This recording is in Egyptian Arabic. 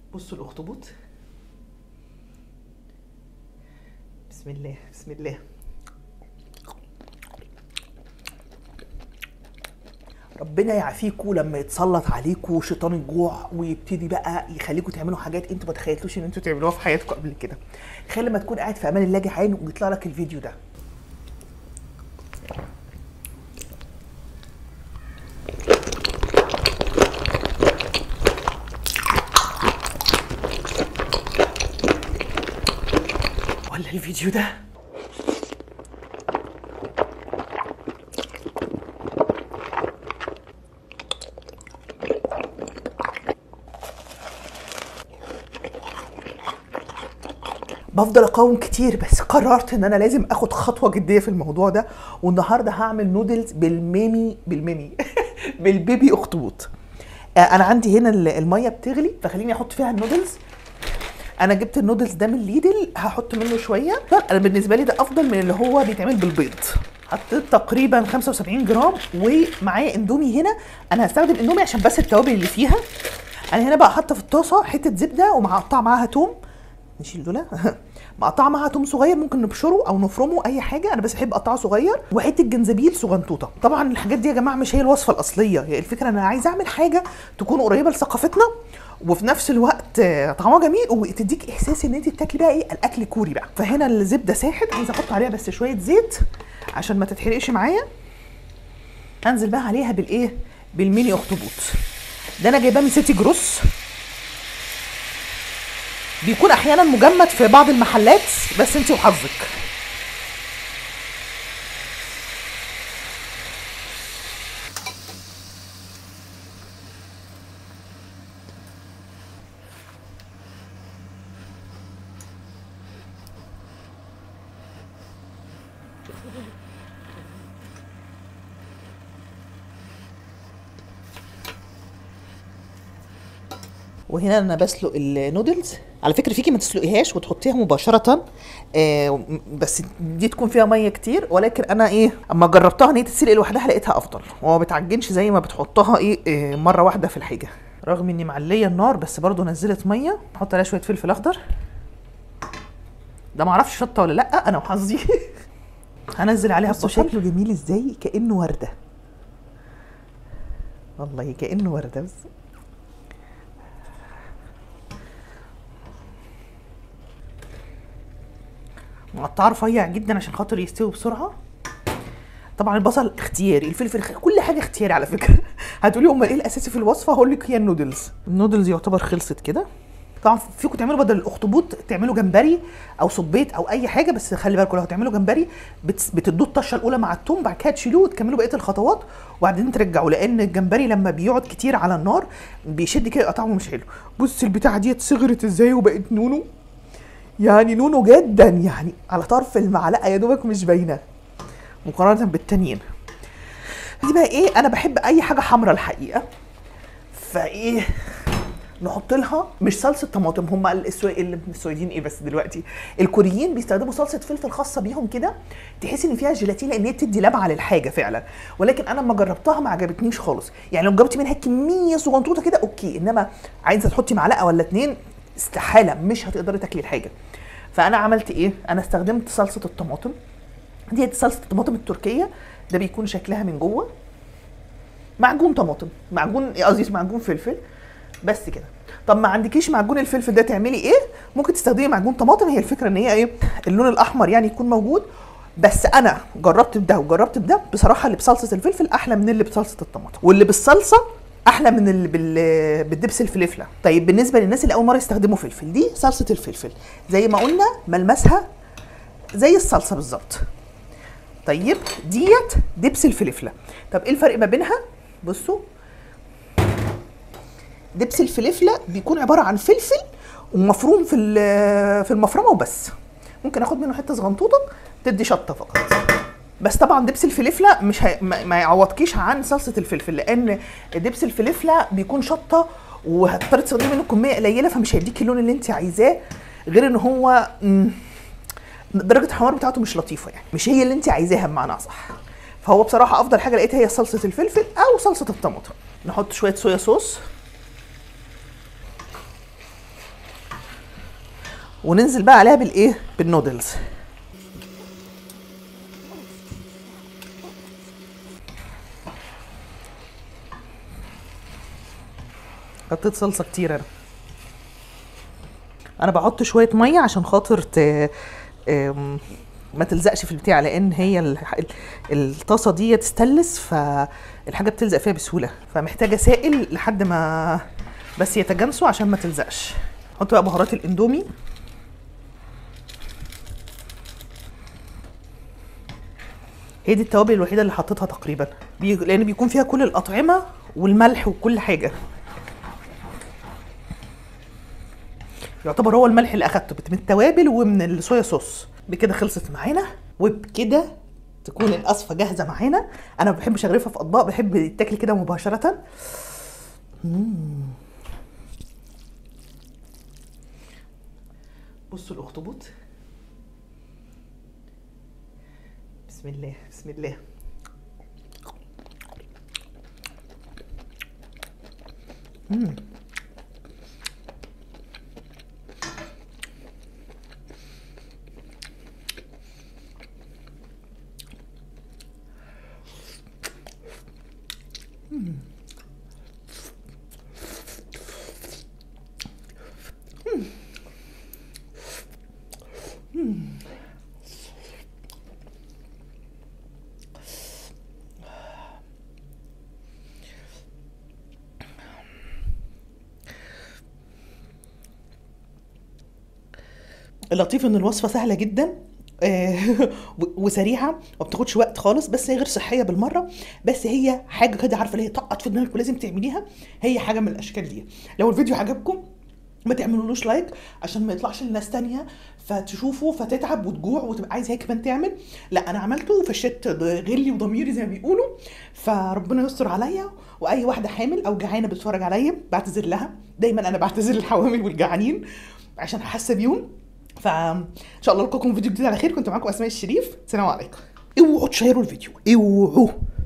بصوا الاخطبوط بسم الله بسم الله ربنا يعافيكوا لما يتسلط عليكوا شيطان الجوع ويبتدي بقى يخليكوا تعملوا حاجات انتوا ما تخيلتوش ان انتوا تعملوها في حياتكم قبل كده تخيل لما تكون قاعد في امان الله جعان ويطلع لك الفيديو ده ولا الفيديو ده بفضل اقاوم كتير بس قررت ان انا لازم اخد خطوه جديه في الموضوع ده والنهارده هعمل نودلز بالميمي بالميمي بالبيبي اخطبوط آه، انا عندي هنا ال- الميه بتغلي فخليني احط فيها النودلز انا جبت النودلز ده من ليدل هحط منه شويه انا بالنسبه لي ده افضل من اللي هو بيتعمل بالبيض حطيت تقريبا 75 جرام ومعايا اندومي هنا انا هستخدم اندومي عشان بس التوابل اللي فيها انا هنا بقى حاطه في الطاسه حته زبده ومقطعه معاها توم نشيل دول مقطعه معاها توم صغير ممكن نبشره او نفرمه اي حاجه انا بس بحب اقطعه صغير وحته جنزبيل صغنطوطه طبعا الحاجات دي يا جماعه مش هي الوصفه الاصليه هي الفكره ان انا عايزه اعمل حاجه تكون قريبه لثقافتنا وفي نفس الوقت آه، طعمها جميل وتديك احساس ان انت بتاكلي بقى ايه الاكل كوري بقى فهنا الزبده ساحت عايزه احط عليها بس شويه زيت عشان ما تتحرقش معايا هنزل بقى عليها بالايه بالميني اخطبوط ده انا جايباه من سيتي جروس بيكون احيانا مجمد في بعض المحلات بس انت وحظك وهنا انا بسلق النودلز على فكره فيكي ما تسلقيهاش وتحطيها مباشره آه بس دي تكون فيها ميه كتير ولكن انا ايه اما جربتها ان هي تتسلق لوحدها لقيتها افضل وما بتعجنش زي ما بتحطها ايه آه مره واحده في الحاجه رغم اني معليه النار بس برضو نزلت ميه احط عليها شويه فلفل اخضر ده معرفش شطه ولا لا انا وحظي هنزل عليها بصل شكله جميل ازاي كانه ورده والله كانه ورده بس مقطعه رفيع جدا عشان خاطر يستوي بسرعه طبعا البصل اختياري الفلفل خ... كل حاجه اختياري على فكره هتقولي امال ايه الاساسي في الوصفه هقول لك هي النودلز النودلز يعتبر خلصت كده طبعا فيكم تعملوا بدل الاخطبوط تعملوا جمبري او صبيت او اي حاجه بس خلي بالكم لو هتعملوا جمبري بت... بتدوه الطشه الاولى مع التوم بعد كده تشيلوه وتكملوا بقيه الخطوات وبعدين ترجعوا لان الجمبري لما بيقعد كتير على النار بيشد كده يبقى طعمه مش حلو بص البتاعه ديت صغرت ازاي وبقت نونو يعني نونو جدا يعني على طرف المعلقه يا دوبك مش باينه مقارنه بالتانيين دي بقى ايه انا بحب اي حاجه حمراء الحقيقه فايه نحط لها مش صلصه طماطم هم السو... السويدين ايه بس دلوقتي الكوريين بيستخدموا صلصه فلفل خاصه بيهم كده تحس ان فيها جيلاتين لان هي بتدي لمعه للحاجه فعلا ولكن انا لما جربتها ما عجبتنيش خالص يعني لو جربتي منها كميه صغنطوطه كده اوكي انما عايزه تحطي معلقه ولا اتنين استحاله مش هتقدري تاكلي الحاجه فانا عملت ايه انا استخدمت صلصه الطماطم دي صلصه الطماطم التركيه ده بيكون شكلها من جوه معجون طماطم معجون قصدي معجون فلفل بس كده طب ما عندكيش معجون الفلفل ده تعملي ايه ممكن تستخدمي معجون طماطم هي الفكره ان هي ايه اللون الاحمر يعني يكون موجود بس انا جربت بده وجربت بده بصراحه اللي بصلصه الفلفل احلى من اللي بصلصه الطماطم واللي بالصلصه احلى من اللي بال... بالدبس الفلفله طيب بالنسبه للناس اللي اول مره يستخدموا فلفل دي صلصه الفلفل زي ما قلنا ملمسها زي الصلصه بالظبط طيب ديت دبس الفلفله طب ايه الفرق ما بينها بصوا دبس الفلفله بيكون عباره عن فلفل ومفروم في ال- في المفرمه وبس ممكن اخد منه حته صغنطوطه تدي شطه فقط بس طبعا دبس الفلفله مش هي... ما ما يعوضكيش عن صلصه الفلفل لان دبس الفلفله بيكون شطه وهتضطري تستخدمي منه كميه قليله فمش هيديكي اللون اللي انت عايزاه غير ان هو مم، درجه الحمار بتاعته مش لطيفه يعني مش هي اللي انت عايزاها بمعنى اصح فهو بصراحه افضل حاجه لقيتها هي صلصه الفلفل او صلصه الطماطم نحط شويه صويا صوص وننزل بقى عليها بالايه بالنودلز حطيت صلصه كتير انا انا بحط شويه ميه عشان خاطر ت... أم، ما تلزقش في البتاع لان هي ال- ال- الطاسه دي تستلس فالحاجه بتلزق فيها بسهوله فمحتاجه سائل لحد ما بس يتجانسوا عشان ما تلزقش حط بقى بهارات الاندومي هي دي التوابل الوحيده اللي حطيتها تقريبا بي... لان بيكون فيها كل الاطعمه والملح وكل حاجه يعتبر هو الملح اللي اخدته من التوابل ومن الصويا صوص بكده خلصت معانا وبكده تكون القصفه جاهزه معانا انا ما بحبش اغرفها في اطباق بحب يتاكل كده مباشره مم. بصوا الاخطبوط بسم الله بسم الله مم. اللطيف ان الوصفه سهله جدا آه، و- وسريعه وما بتاخدش وقت خالص بس هي غير صحيه بالمره بس هي حاجه كده عارفه اللي هي طقت في دماغك ولازم تعمليها هي حاجه من الاشكال دي لو الفيديو عجبكم ما تعملولوش لايك عشان ما يطلعش لناس تانية فتشوفه فتتعب وتجوع وتبقى عايز هي كمان تعمل لا انا عملته وفشت غلي وضميري زي ما بيقولوا فربنا يستر عليا واي واحده حامل او جعانه بتتفرج عليا بعتذر لها دايما انا بعتذر للحوامل والجعانين عشان حاسه بيهم فان شاء الله القاكم في فيديو جديد على خير كنت معاكم اسماء الشريف سلام عليكم اوعوا تشيروا الفيديو اوعوا